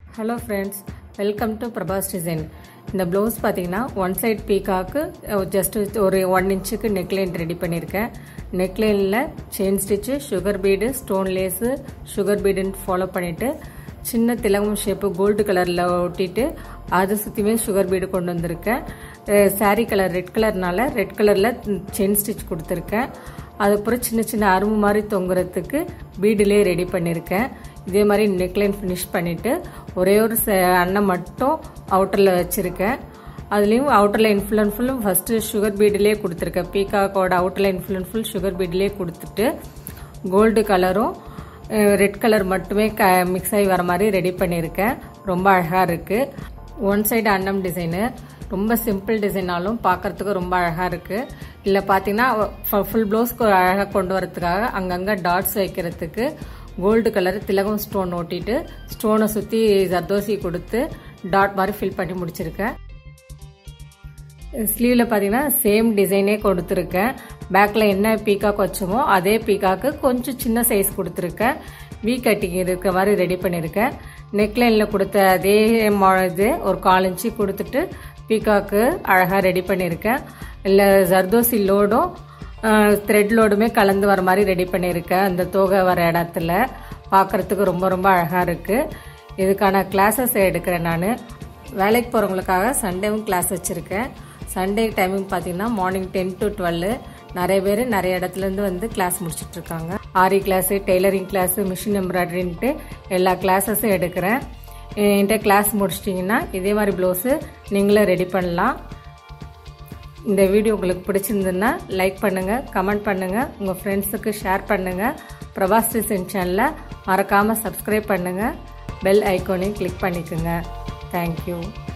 hello friends welcome to Prabhas design இந்த blouse பார்த்தீங்கன்னா one side peacock just ஒரு one இன்ச்சுக்கு நெக்லைன் ரெடி பண்ணியிருக்கேன் நெக்லைனில் chain stitch sugar bead stone lace sugar பீடுன்னு ஃபாலோ பண்ணிவிட்டு சின்ன திலகம் ஷேப்பு கோல்டு கலரில் ஒட்டிட்டு அதை சுற்றியுமே சுகர் பீடு கொண்டு வந்திருக்கேன் சாரீ கலர் ரெட் கலர்னால ரெட் கலரில் செயின் ஸ்டிச் கொடுத்துருக்கேன் அதுக்கப்புறம் சின்ன சின்ன அரும்பு மாதிரி தொங்குறதுக்கு பீடிலே ரெடி பண்ணியிருக்கேன் இதே மாதிரி நெக்லைன் ஃபினிஷ் பண்ணிவிட்டு ஒரே ஒரு அன்னை மட்டும் அவுட்டரில் வச்சுருக்கேன் அதுலேயும் அவுட்டர் லைன் ஃபுல் அண்ட் ஃபுல்லும் ஃபஸ்ட்டு சுகர் பீடிலே கொடுத்துருக்கேன் பீகாக்கோட outer line full and full sugar பீடிலே கொடுத்துட்டு கோல்டு கலரும் ரெட் கலர் மட்டுமே க மிக்ஸ் ஆகி வர மாதிரி ரெடி பண்ணியிருக்கேன் ரொம்ப அழகாக இருக்குது ஒன் சைடு அன்னம் டிசைனு ரொம்ப சிம்பிள் டிசைனாலும் பார்க்கறதுக்கு ரொம்ப அழகாக இருக்குது இல்லை பார்த்தீங்கன்னா ஃபுல் ப்ளவுஸ்க்கு அழகாக கொண்டு வரதுக்காக அங்கங்கே டாட்ஸ் வைக்கிறதுக்கு கோல்டு கலர் திலகம் ஸ்டோன் ஓட்டிட்டு ஸ்டோனை சுற்றி ஜர்தோசி கொடுத்து டாட் மாதிரி ஃபில் பண்ணி முடிச்சிருக்கேன் ஸ்லீவில் பார்த்தீங்கன்னா சேம் டிசைனே கொடுத்துருக்கேன் பேக்கில் என்ன பீக்காக் வச்சோமோ அதே பீக்காக்கு கொஞ்சம் சின்ன சைஸ் கொடுத்துருக்கேன் வி கட்டிங் இருக்கிற மாதிரி ரெடி பண்ணியிருக்கேன் நெக்லைனில் கொடுத்த அதே இது ஒரு கால் இன்ச்சு கொடுத்துட்டு பீக்காக்கு அழகாக ரெடி பண்ணியிருக்கேன் இல்லை ஜர்தோசி லோடும் த்ரெட் லோடுமே கலந்து வர மாதிரி ரெடி பண்ணியிருக்கேன் அந்த தோகை வர இடத்துல பார்க்குறதுக்கு ரொம்ப ரொம்ப அழகாக இருக்குது இதுக்கான கிளாஸஸ் எடுக்கிறேன் நான் வேலைக்கு போகிறவங்களுக்காக சண்டேவும் கிளாஸ் வச்சுருக்கேன் சண்டே டைமிங் பார்த்தீங்கன்னா மார்னிங் டென் டு டுவெல் நிறைய பேர் நிறைய இடத்துலேருந்து வந்து கிளாஸ் முடிச்சுட்ருக்காங்க aari class tailoring class machine எம்ப்ராய்டரின்ட்டு எல்லா கிளாஸஸும் எடுக்கிறேன் என்கிட்ட கிளாஸ் முடிச்சிட்டிங்கன்னா இதே மாதிரி ப்ளவுஸு நீங்களே ரெடி பண்ணலாம் இந்த வீடியோ உங்களுக்கு பிடிச்சிருந்ததுன்னா லைக் பண்ணுங்கள் கமெண்ட் பண்ணுங்கள் உங்கள் ஃப்ரெண்ட்ஸுக்கு ஷேர் பண்ணுங்கள் பிரபாஸ் டிசைன் சேனலை மறக்காமல் சப்ஸ்கிரைப் பண்ணுங்கள் பெல் ஐக்கோனையும் கிளிக் பண்ணிக்கோங்க தேங்க்யூ